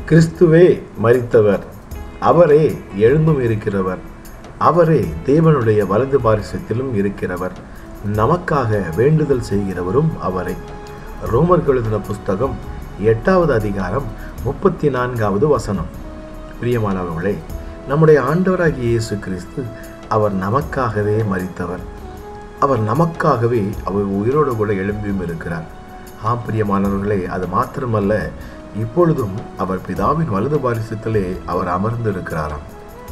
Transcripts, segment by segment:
கிறிஸ்துவே மரித்தவர் அவரே எழுந்தும் இருக்கிறவர் அவரே தேவனுடைய வலது பாரிசத்திலும் இருக்கிறவர் நமக்காக வேண்டுதல் செய்கிறவரும் அவரே ரோமர் எழுதின புஸ்தகம் எட்டாவது அதிகாரம் முப்பத்தி நான்காவது வசனம் பிரியமானவர்களே நம்முடைய ஆண்டவராகிய இயேசு கிறிஸ்து அவர் நமக்காகவே மரித்தவர் அவர் நமக்காகவே அவர் உயிரோடு கூட எழும்பியும் இருக்கிறார் ஆம் பிரியமானவர்களே அது மாத்திரமல்ல இப்பொழுதும் அவர் பிதாவின் வலது பாரிசத்திலே அவர் அமர்ந்து இருக்கிறாராம்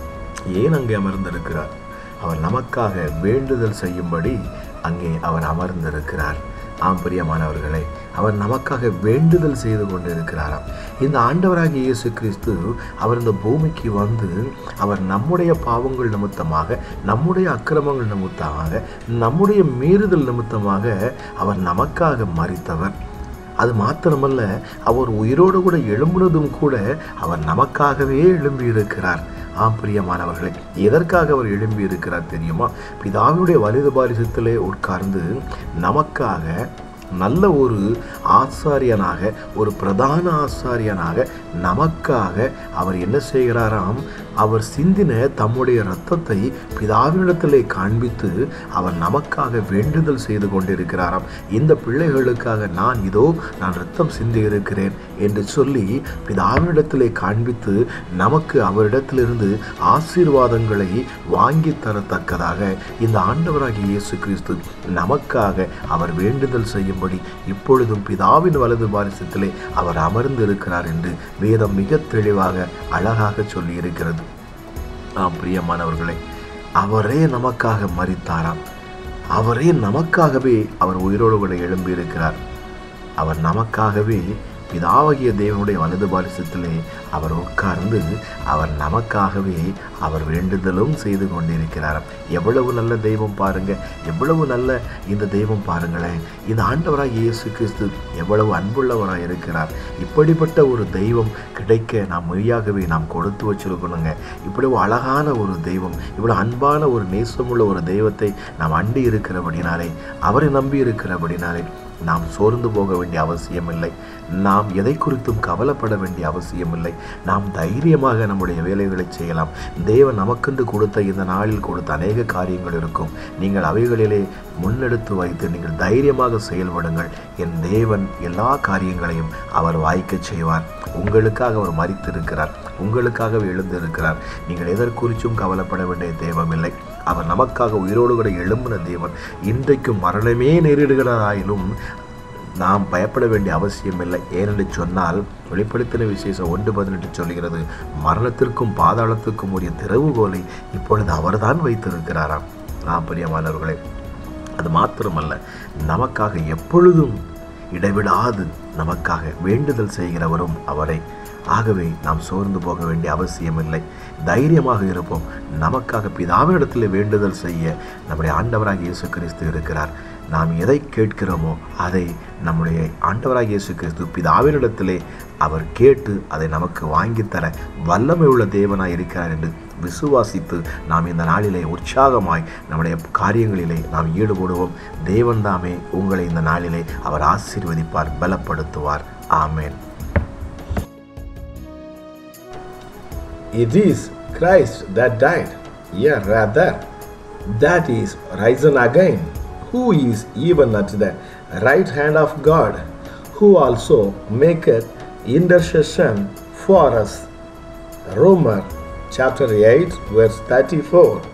ஏன் அங்கே அமர்ந்திருக்கிறார் அவர் நமக்காக வேண்டுதல் செய்யும்படி அங்கே அவர் அமர்ந்திருக்கிறார் ஆம் பிரியமானவர்களே அவர் நமக்காக வேண்டுதல் செய்து கொண்டிருக்கிறாராம் இந்த ஆண்டவராகிய இயேசு கிறிஸ்து அவர் இந்த பூமிக்கு வந்து அவர் நம்முடைய பாவங்கள் நிமித்தமாக நம்முடைய அக்கிரமங்கள் நிமித்தமாக நம்முடைய மீறுதல் நிமித்தமாக அவர் நமக்காக மறித்தவர் அது மாத்திரமல்ல அவர் உயிரோடு கூட எழும்புனதும் கூட அவர் நமக்காகவே எழும்பி இருக்கிறார் ஆம் பிரியமானவர்களே எதற்காக அவர் எழும்பி இருக்கிறார் தெரியுமா பிதாவினுடைய வலிது பாரிசத்திலே உட்கார்ந்து நமக்காக நல்ல ஒரு ஆசாரியனாக ஒரு பிரதான ஆசாரியனாக நமக்காக அவர் என்ன செய்கிறாராம் அவர் சிந்தின தம்முடைய இரத்தத்தை பிதாவினிடத்திலே காண்பித்து அவர் நமக்காக வேண்டுதல் செய்து கொண்டிருக்கிறாராம் இந்த பிள்ளைகளுக்காக நான் இதோ நான் ரத்தம் சிந்தி இருக்கிறேன் என்று சொல்லி பிதாவினிடத்திலே காண்பித்து நமக்கு அவரிடத்திலிருந்து ஆசீர்வாதங்களை வாங்கி தரத்தக்கதாக இந்த ஆண்டவராகிய இயேசு கிறிஸ்து நமக்காக அவர் வேண்டுதல் செய்யும்படி இப்பொழுதும் பிதாவின் வலது பாரிசத்திலே அவர் அமர்ந்து இருக்கிறார் என்று வேதம் மிக தெளிவாக அழகாக சொல்லி இருக்கிறது ஆம் பிரியமானவர்களே அவரே நமக்காக மறித்தாராம் அவரே நமக்காகவே அவர் உயிரோடு கூட எழும்பி இருக்கிறார் அவர் நமக்காகவே பிதாவாகிய தேவனுடைய வலது பாரிசத்திலே அவர் உட்கார்ந்து அவர் நமக்காகவே அவர் வேண்டுதலும் செய்து கொண்டிருக்கிறாராம் எவ்வளவு நல்ல தெய்வம் பாருங்க எவ்வளவு நல்ல இந்த தெய்வம் பாருங்களேன் இந்த ஆண்டவராக இயேசு கிறிஸ்து எவ்வளவு அன்புள்ளவராக இருக்கிறார் இப்படிப்பட்ட ஒரு தெய்வம் கிடைக்க நாம் மெய்யாகவே நாம் கொடுத்து வச்சிருக்கணுங்க இவ்வளவு அழகான ஒரு தெய்வம் இவ்வளவு அன்பான ஒரு நேசமுள்ள ஒரு தெய்வத்தை நாம் அண்டி இருக்கிறபடினாலே அவரை நம்பி இருக்கிறபடினாலே நாம் சோர்ந்து போக வேண்டிய அவசியமில்லை நாம் எதை குறித்தும் கவலைப்பட வேண்டிய அவசியமில்லை நாம் தைரியமாக நம்முடைய வேலைகளை செய்யலாம் தேவன் நமக்கென்று கொடுத்த இந்த நாளில் கொடுத்த அநேக காரியங்கள் இருக்கும் நீங்கள் அவைகளிலே முன்னெடுத்து வைத்து நீங்கள் தைரியமாக செயல்படுங்கள் என் தேவன் எல்லா காரியங்களையும் அவர் வாய்க்கச் செய்வார் உங்களுக்காக அவர் மறித்திருக்கிறார் உங்களுக்காக எழுந்திருக்கிறார் நீங்கள் எதற்குறிச்சும் கவலைப்பட வேண்டிய தேவமில்லை அவர் நமக்காக உயிரோடு கூட எழும்பின தேவன் இன்றைக்கும் மரணமே நேரிடுகிறதாயிலும் நாம் பயப்பட வேண்டிய அவசியமில்லை ஏனென்று சொன்னால் வெளிப்படுத்தின விசேஷம் ஒன்று பதினெட்டு சொல்கிறது மரணத்திற்கும் பாதாளத்திற்கும் உரிய திறவுகோலை இப்பொழுது அவர்தான் வைத்திருக்கிறாராம் நாம் பிரியமானவர்களே அது மாத்திரமல்ல நமக்காக எப்பொழுதும் இடைவிடாது நமக்காக வேண்டுதல் செய்கிறவரும் அவரை ஆகவே நாம் சோர்ந்து போக வேண்டிய அவசியமில்லை தைரியமாக இருப்போம் நமக்காக பிதாவினிடத்தில் வேண்டுதல் செய்ய நம்முடைய ஆண்டவராக இயேசு கிறிஸ்து இருக்கிறார் நாம் எதை கேட்கிறோமோ அதை நம்முடைய ஆண்டவராக இயேசு கிறிஸ்து பிதாவினிடத்திலே அவர் கேட்டு அதை நமக்கு வாங்கித்தர வல்லமை உள்ள தேவனாய் இருக்கிறார் என்று விசுவாசித்து நாம் இந்த நாளிலே உற்சாகமாய் நம்முடைய காரியங்களிலே நாம் ஈடுபடுவோம் தேவன் தாமே உங்களை இந்த நாளிலே அவர் ஆசீர்வதிப்பார் பலப்படுத்துவார் ஆமேன் It is Christ that died, yea, rather, that is risen again, who is even at the right hand of God, who also maketh intercession for us. Romans chapter 8, verse 34.